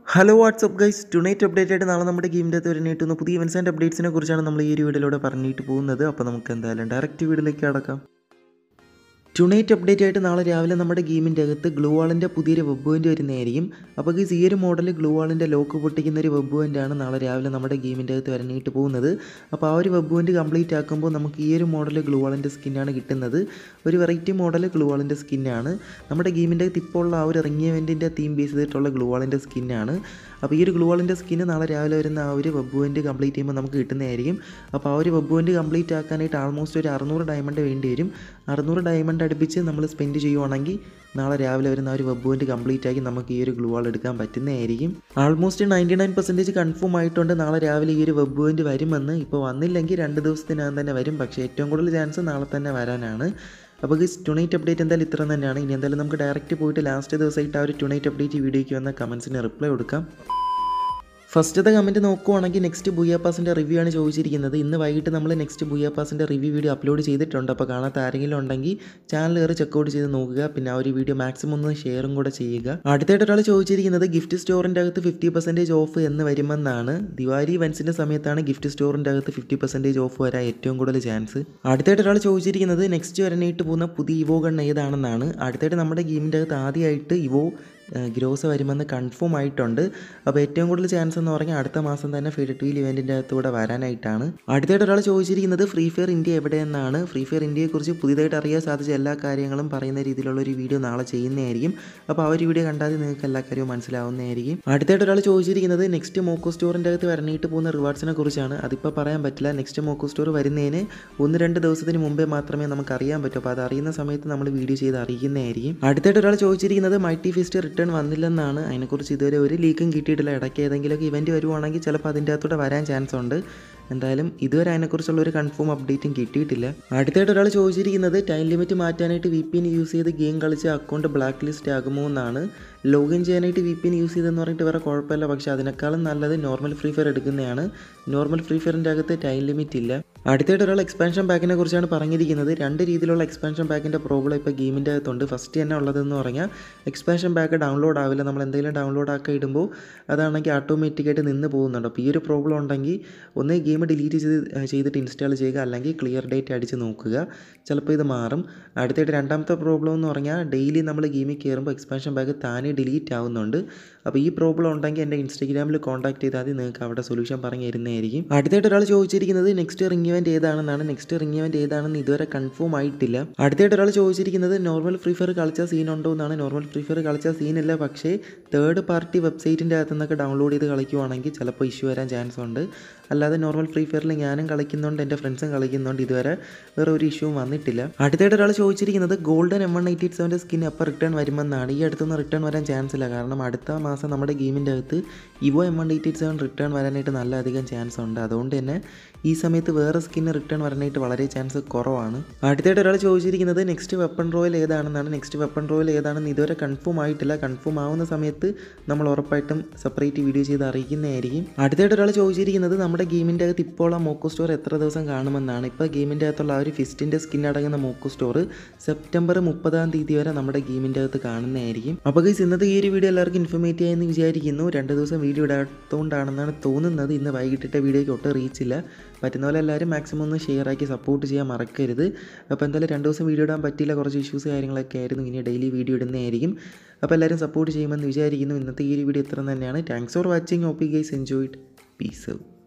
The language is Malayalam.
hello what's up guys tonight update ആയിട്ട് നാളെ നമ്മുടെ ഗെയിമിൻ്റെ അകത്ത് വരുന്നേറ്റുന്ന പുതിയ ഇവൻസ് ആൻഡ് അപ്ഡേറ്റ്സിനെ കുറിച്ചാണ് നമ്മൾ ഈ ഒരു വീഡിയോയിലൂടെ പറഞ്ഞിട്ട് പോകുന്നത് അപ്പോൾ നമുക്ക് എന്തായാലും ഡയറക്റ്റ് വീഡിയോയിലേക്ക് കടക്കാം ടുണൈറ്റ് അപ്ഡേറ്റ് ആയിട്ട് നാളെ രാവിലെ നമ്മുടെ ഗെയിമിൻ്റെ അകത്ത് ഗ്ലൂ വാളിൻ്റെ പുതിയൊരു വെബ് പോയിൻ്റ് വരുന്നതായിരിക്കും അപ്പോൾ ഗൈസ് ഈ ഒരു മോഡൽ ഗ്ലൂ വാളിൻ്റെ ലോക്ക് പൊട്ടിക്കുന്ന ഒരു വെബ് പോയിൻ്റ് ആണ് നാളെ രാവിലെ നമ്മുടെ ഗെയിമിൻ്റെ അകത്ത് വരാനായിട്ട് പോകുന്നത് അപ്പോൾ ആ ഒരു വെബ് പോയിൻ്റ് കംപ്ലീറ്റ് ആക്കുമ്പോൾ നമുക്ക് ഈ ഒരു മോഡൽ ഗ്ലൂ വാളിൻ്റെ സ്കിന്നാണ് കിട്ടുന്നത് ഒരു വെറൈറ്റി മോഡൽ ഗ്ലൂ വാളിൻ്റെ സ്കിന്നാണ് നമ്മുടെ ഗെയിമിൻ്റെ അകത്ത് ഇപ്പോൾ ഉള്ള ആ ഒരു ഇറങ്ങിയ ഇവൻറ്റിൻ്റെ തീം ബേസ് ചെയ്തിട്ടുള്ള ഗ്ലൂ വാളിൻ്റെ സ്കിന്നാണ് അപ്പോൾ ഈ ഒരു ഗ്ലൂ വാളിൻ്റെ സ്കിന്ന് നാളെ രാവിലെ വരുന്ന ആ ഒരു വെബ് പോയിൻ്റ് കംപ്ലീറ്റ് ചെയ്യുമ്പോൾ നമുക്ക് കിട്ടുന്നതായിരിക്കും അപ്പോൾ ആ ഒരു വെബ് പോയിൻ്റ് കംപ്ലീറ്റ് ആക്കാനായിട്ട് ആൾമോസ്റ്റ് ഒരു അറുന്നൂറ് ഡയമണ്ട് വേണ്ടി വരും അറുന്നൂറ് ഡയമണ്ട് അടുപ്പിച്ച് നമ്മൾ സ്പെൻഡ് ചെയ്യുവാണെങ്കിൽ നാളെ രാവിലെ വരുന്ന ആ ഒരു വെബ് പോയിൻ്റ് കംപ്ലീറ്റ് ആക്കി നമുക്ക് ഈ ഒരു ഗ്ലൂ വാൾ എടുക്കാൻ പറ്റുന്നതായിരിക്കും almost ninety nine percentage confirm ആയിട്ടുണ്ട് നാളെ രാവിലെ ഈ ഒരു വെബ് പോയിൻ്റ് വരുമെന്ന് ഇപ്പോൾ വന്നില്ലെങ്കിൽ രണ്ട് ദിവസത്തിനകം തന്നെ വരും പക്ഷേ ഏറ്റവും കൂടുതൽ ചാൻസ് നാളെ തന്നെ വരാനാണ് അപ്പോൾ ഈ ടുണൈറ്റ് അപ്ഡേറ്റ് എന്തായാലും ഇത്ര തന്നെയാണ് ഇനി എന്തായാലും നമുക്ക് ഡയറക്റ്റ് പോയിട്ട് ലാസ്റ്റ് ദിവസമായിട്ട് ആ ഒരു ടുണൈറ്റ് അപ്ഡേറ്റ് വീഡിയോയ്ക്ക് വന്ന കമൻസിന് റിപ്ലൈ കൊടുക്കാം ഫസ്റ്റത്തെ കമൻറ്റ് നോക്കുവാണെങ്കിൽ നെക്സ്റ്റ് ബുയ പാസിൻ്റെ റിവ്യൂ ആണ് ചോദിച്ചിരിക്കുന്നത് ഇന്ന് വൈകിട്ട് നമ്മൾ നെക്സ്റ്റ് ബുയ പാസിൻ്റെ റിവ്യൂ വീഡിയോ അപ്ലോഡ് ചെയ്തിട്ടുണ്ട് അപ്പോൾ കാണാത്ത ആരെങ്കിലും ഉണ്ടെങ്കിൽ ചാനൽ കയറി ചെക്കൗട്ട് ചെയ്ത് നോക്കുക പിന്നെ ആ ഒരു വീഡിയോ മാക്സിമം ഒന്ന് ഷെയറും കൂടെ ചെയ്യുക അടുത്തായിട്ട് ഒരാൾ ചോദിച്ചിരിക്കുന്നത് ഗിഫ്റ്റ് സ്റ്റോറിൻ്റെ അകത്ത് ഫിഫ്റ്റി പെർസെൻറ്റേജ് ഓഫ് എന്ന് വരുമെന്നാണ് ദിവാലി ഇവൻസിൻ്റെ സമയത്താണ് ഗിഫ്റ്റ് സ്റ്റോറിൻ്റെ അകത്ത് ഫിഫ്റ്റി പെർസെൻറ്റേജ് ഓഫ് വരാൻ ഏറ്റവും കൂടുതൽ ചാൻസ് അടുത്തായിട്ട് ഒരാൾ ചോദിച്ചിരിക്കുന്നത് നെക്സ്റ്റ് വരാനായിട്ട് പോകുന്ന പുതിയ ഇവോ ഗൺ ഏതാണെന്നാണ് അടുത്തായിട്ട് നമ്മുടെ ഗെയിമിൻ്റെ അകത്ത് ആദ്യമായിട്ട് ഇവോ ഗ്രോസ് വരുമെന്ന് കൺഫേം ആയിട്ടുണ്ട് അപ്പോൾ ഏറ്റവും കൂടുതൽ ചാൻസ് എന്ന് പറഞ്ഞാൽ അടുത്ത മാസം തന്നെ ഫീഡ് ട്വീൽ ഇവൻറ്റിൻ്റെ അകത്തൂടെ വരാനായിട്ടാണ് അടുത്തായിട്ട് ഒരാൾ ചോദിച്ചിരിക്കുന്നത് ഫ്രീ ഫയർ ഇന്ത്യ എവിടെയെന്നാണ് ഫ്രീ ഫയർ ഇന്ത്യയെക്കുറിച്ച് പുതിയതായിട്ട് അറിയാൻ സാധിച്ച എല്ലാ കാര്യങ്ങളും പറയുന്ന രീതിയിലുള്ള ഒരു വീഡിയോ നാളെ ചെയ്യുന്നതായിരിക്കും അപ്പോൾ ആ ഒരു വീഡിയോ കണ്ടാൽ നിങ്ങൾക്ക് എല്ലാ കാര്യവും മനസ്സിലാവുന്നതായിരിക്കും അടുത്തായിട്ട് ഒരാൾ ചോദിച്ചിരിക്കുന്നത് നെക്സ്റ്റ് മോക്കോ സ്റ്റോറിൻ്റെ അകത്ത് വരാനായിട്ട് പോകുന്ന റിവാർഡ്സിനെ കുറിച്ചാണ് അതിപ്പോൾ പറയാൻ പറ്റില്ല നെക്സ്റ്റ് മോക്കോ സ്റ്റോർ വരുന്നതിന് ഒന്ന് രണ്ട് ദിവസത്തിന് മുമ്പേ മാത്രമേ നമുക്ക് അറിയാൻ പറ്റൂ അപ്പോൾ അത് അറിയുന്ന സമയത്ത് നമ്മൾ വീഡിയോ ചെയ്ത് അറിയിക്കുന്നതായിരിക്കും അടുത്തായിട്ട് ഒരാൾ ചോദിച്ചിരിക്കുന്നത് മൾട്ടി ഫിസ്റ്റ് റിട്ടേൺ വന്നില്ലെന്നാണ് അതിനെക്കുറിച്ച് ഇതുവരെ ഒരു ലീക്കും കിട്ടിയിട്ടില്ല ഇടയ്ക്ക് ഏതെങ്കിലുമൊക്കെ ഇവൻറ്റ് വരുവാണെങ്കിൽ ചിലപ്പോൾ അതിൻ്റെ അകത്തൂടെ വരാൻ ചാൻസ് ഉണ്ട് എന്തായാലും ഇതുവരെ അതിനെക്കുറിച്ചുള്ള ഒരു കൺഫേം അപ്ഡേറ്റും കിട്ടിയിട്ടില്ല അടുത്തായിട്ട് ഒരാൾ ചോദിച്ചിരിക്കുന്നത് ടൈം ലിമിറ്റ് മാറ്റാനായിട്ട് വി പി എൻ യൂസ് ചെയ്ത് ഗെയിം കളിച്ച അക്കൗണ്ട് ബ്ലാക്ക് ലിസ്റ്റ് ആകുമോ എന്നാണ് ലോഗിൻ ചെയ്യാനായിട്ട് വി പി എൻ യൂസ് ചെയ്തെന്ന് പറഞ്ഞിട്ട് വേറെ കുഴപ്പമില്ല പക്ഷേ അതിനേക്കാളും നല്ലത് നോർമൽ ഫ്രീ ഫയർ എടുക്കുന്നതാണ് നോർമൽ ഫ്രീ ഫയറിൻ്റെ അകത്ത് ടൈം ലിമിറ്റ് ഇല്ല അടുത്തായിട്ട് ഒരാൾ എക്സ്പാൻഷൻ പാക്കിനെ കുറിച്ചാണ് പറഞ്ഞിരിക്കുന്നത് രണ്ട് രീതിയിലുള്ള എക്സ്പാൻഷൻ പാക്കിൻ്റെ പ്രോബ്ലം ഇപ്പോൾ ഗെയിമിൻ്റെ അകത്തുണ്ട് ഫസ്റ്റ് തന്നെ ഉള്ളതെന്ന് പറഞ്ഞാൽ എക്സ്പാൻഷൻ പാക്ക് ഡൗൺലോഡ് ആവില്ല നമ്മൾ എന്തെങ്കിലും ഡൗൺലോഡ് ആക്കി ഇടുമ്പോൾ അതാണെങ്കിൽ ഓട്ടോമാറ്റിക്കായിട്ട് നിന്ന് പോകുന്നുണ്ട് അപ്പോൾ ഈ ഒരു പ്രോബ്ലം ഉണ്ടെങ്കിൽ ഒന്ന് ഗെയിം ഡിലീറ്റ് ചെയ്ത് ചെയ്തിട്ട് ഇൻസ്റ്റാൾ ചെയ്യുക അല്ലെങ്കിൽ ക്ലിയർ ഡേറ്റ് അടിച്ച് നോക്കുക ചിലപ്പോൾ ഇത് മാറും അടുത്തായിട്ട് രണ്ടാമത്തെ പ്രോബ്ലം എന്ന് പറഞ്ഞാൽ ഡെയിലി നമ്മൾ ഗെയിമിൽ കയറുമ്പോൾ എക്സ്പാൻഷൻ പാക്ക് താനേ ഡിലീറ്റ് ആവുന്നുണ്ട് അപ്പോൾ ഈ പ്രോബ്ലം ഉണ്ടെങ്കിൽ എൻ്റെ ഇൻസ്റ്റാഗ്രാമിൽ കോൺടാക്ട് ചെയ്താൽ മതി നിങ്ങൾക്ക് അവിടെ സൊല്യൂഷൻ പറഞ്ഞു തരുന്നതായിരിക്കും അടുത്തായിട്ട് ഒരാൾ ചോദിച്ചിരിക്കുന്നത് നെക്സ്റ്റ് റിംഗ് ഇവൻറ്റ് ഏതാണെന്നാണ് നെക്സ്റ്റ് റിംഗ് ഇവൻറ്റ് ഏതാണെന്ന് ഇതുവരെ കൺഫേം ആയിട്ടില്ല അടുത്തായിട്ട് ഒരാൾ ചോദിച്ചിരിക്കുന്നത് നോർമൽ ഫ്രീ ഫയർ കളിച്ച സീൻ ഉണ്ടോ എന്നാണ് നോർമൽ ഫ്രീ ഫയർ കളിച്ച സീനില്ല പക്ഷേ തേർഡ് പാർട്ടി വെബ്സൈറ്റിൻ്റെ അകത്തു നിന്നൊക്കെ ഡൗൺലോഡ് ചെയ്ത് കളിക്കുവാണെങ്കിൽ ചിലപ്പോൾ ഇഷ്യൂ വരാൻ ചാൻസ് ഉണ്ട് അല്ലാതെ നോർമൽ ഫ്രീ ഫയറിൽ ഞാനും കളിക്കുന്നുണ്ട് എൻ്റെ ഫ്രണ്ട്സും കളിക്കുന്നുണ്ട് ഇതുവരെ വേറെ ഒരു ഇഷ്യൂവും വന്നിട്ടില്ല അടുത്തായിട്ട് ഒരാൾ ചോദിച്ചിരിക്കുന്നത് golden M one eighty eight സെവൻ്റെ സ്കിൻ എപ്പോൾ റിട്ടേൺ വരുമെന്നാണ് ഈ അടുത്തൊന്നും റിട്ടേൺ വരാൻ ചാൻസ് ഇല്ല കാരണം അടുത്ത മാസം നമ്മുടെ ഗെയിമിൻ്റെ അകത്ത് evo M one eighty eight seven return വരാനായിട്ട് നല്ല അധികം ചാൻസ് ഉണ്ട് അതുകൊണ്ട് തന്നെ ഈ സമയത്ത് വേറെ സ്കിന്ന് റിട്ടേൺ വരാനായിട്ട് വളരെ ചാൻസ് കുറവാണ് അടുത്തായിട്ട് ഒരാൾ ചോദിച്ചിരിക്കുന്നത് നെക്സ്റ്റ് വെപ്പൺ റോയൽ ഏതാണെന്നാണ് നെക്സ്റ്റ് വെപ്പൺ റോയൽ ഏതാണെന്ന് ഇതുവരെ കൺഫേം ആയിട്ടില്ല കൺഫേം ആവുന്ന സമയത്ത് നമ്മൾ ഉറപ്പായിട്ടും സെപ്പറേറ്റ് വീഡിയോ ചെയ്ത് അറിയിക്കുന്നതായിരിക്കും അടുത്തായിട്ട് ഒരാൾ ചോദിച്ചിരിക്കുന്നത് നമ്മുടെ ഗെയിമിൻ്റെ അകത്ത് ഇപ്പോൾ ആ മോക്കോ സ്റ്റോർ എത്ര ദിവസം കാണുമെന്നാണ് ഇപ്പോൾ ഗെയിമിൻ്റെ അകത്തുള്ള ആ ഒരു ഫിസ്റ്റിൻ്റെ സ്കിൻ അടങ്ങുന്ന മോക്കോ സ്റ്റോർ സെപ്റ്റംബർ മുപ്പതാം തീയതി വരെ നമ്മുടെ ഗെയിമിൻ്റെ അകത്ത് കാണുന്നതായിരിക്കും അപ്പോൾ ഗൈസ് ഇന്നത്തെ ഈ ഒരു വീഡിയോ എല്ലാവർക്കും ഇൻഫർമേറ്റീവ് ആയെന്ന് വിചാരിക്കുന്നു രണ്ട് ദിവസം വീഡിയോ ഇടാത്തതുകൊണ്ടാണെന്നാണ് തോന്നുന്നത് ഇന്ന് വൈകിട്ടിട്ട് വീഡിയോയ്ക്ക് ഒട്ടും റീച്ച് ഇല്ല പറ്റുന്ന പോലെ എല്ലാവരും മാക്സിമം ഒന്ന് ഷെയർ ആക്കി സപ്പോർട്ട് ചെയ്യാൻ മറക്കരുത് അപ്പോൾ എന്തായാലും രണ്ട് ദിവസം വീഡിയോ ഇടാൻ പറ്റിയില്ല കുറച്ച് ഇഷ്യൂസ് കാര്യങ്ങളൊക്കെ ആയിരുന്നു ഇനി ഡെയിലി വീഡിയോ ഇടുന്നതായിരിക്കും അപ്പോൾ എല്ലാവരും സപ്പോർട്ട് ചെയ്യുമെന്ന് വിചാരിക്കുന്നു ഇന്നത്തെ ഈ ഒരു വീഡിയോ ഇത്ര തന്നെയാണ് thanks for watching hope guys enjoyed piece